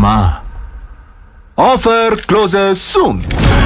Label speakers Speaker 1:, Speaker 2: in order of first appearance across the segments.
Speaker 1: చూద్దామా offer closer soon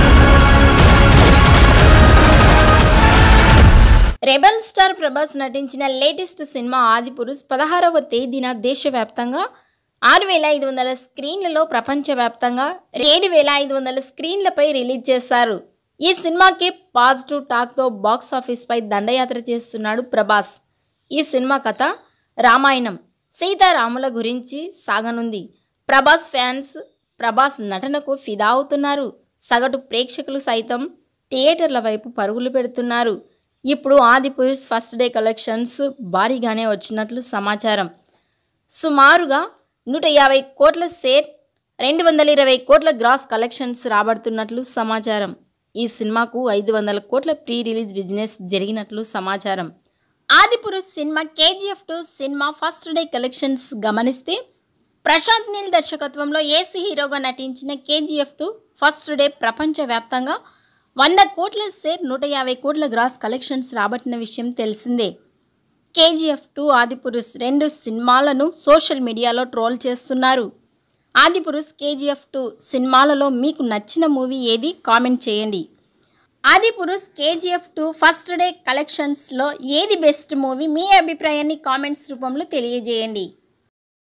Speaker 2: rebel star Prabhas నటించిన latest cinema Adipurush పదహారవ తేదీన దేశవ్యాప్తంగా ఆరు వేల ఐదు వందల స్క్రీన్లలో ప్రపంచవ్యాప్తంగా ఏడు వేల ఐదు వందల స్క్రీన్లపై రిలీజ్ చేశారు ఈ సినిమాకి పాజిటివ్ టాక్తో బాక్స్ ఆఫీస్పై దండయాత్ర చేస్తున్నాడు ప్రభాస్ ఈ సినిమా కథ రామాయణం సీతారాముల గురించి సాగనుంది ప్రభాస్ ఫ్యాన్స్ ప్రభాస్ నటనకు ఫిదా అవుతున్నారు సగటు ప్రేక్షకులు సైతం థియేటర్ల వైపు పరుగులు పెడుతున్నారు ఇప్పుడు ఆదిపురుష్ ఫస్ట్ డే కలెక్షన్స్ భారీగానే వచ్చినట్లు సమాచారం సుమారుగా నూట యాభై కోట్ల షేర్ రెండు వందల ఇరవై కోట్ల గ్రాస్ కలెక్షన్స్ రాబడుతున్నట్లు సమాచారం ఈ సినిమాకు ఐదు వందల కోట్ల ప్రీ రిలీజ్ బిజినెస్ జరిగినట్లు సమాచారం Adipurush cinema KGF two cinema first day collections గమనిస్తే ప్రశాంత్ నీల్ దర్శకత్వంలో ఏసీ హీరోగా నటించిన కేజీఎఫ్ టూ ఫస్ట్ డే ప్రపంచవ్యాప్తంగా వంద కోట్ల షేర్ నూట యాభై కోట్ల గ్రాస్ కలెక్షన్స్ రాబట్టిన విషయం తెలిసిందే కేజీఎఫ్ టూ ఆదిపురుష్ రెండు సినిమాలను సోషల్ మీడియాలో ట్రోల్ చేస్తున్నారు ఆదిపురుష్ కేజీఎఫ్ టూ సినిమాలలో మీకు నచ్చిన మూవీ ఏది కామెంట్ చేయండి Adipurush KGF two first day కలెక్షన్స్లో ఏది బెస్ట్ మూవీ మీ అభిప్రాయాన్ని కామెంట్స్ రూపంలో తెలియజేయండి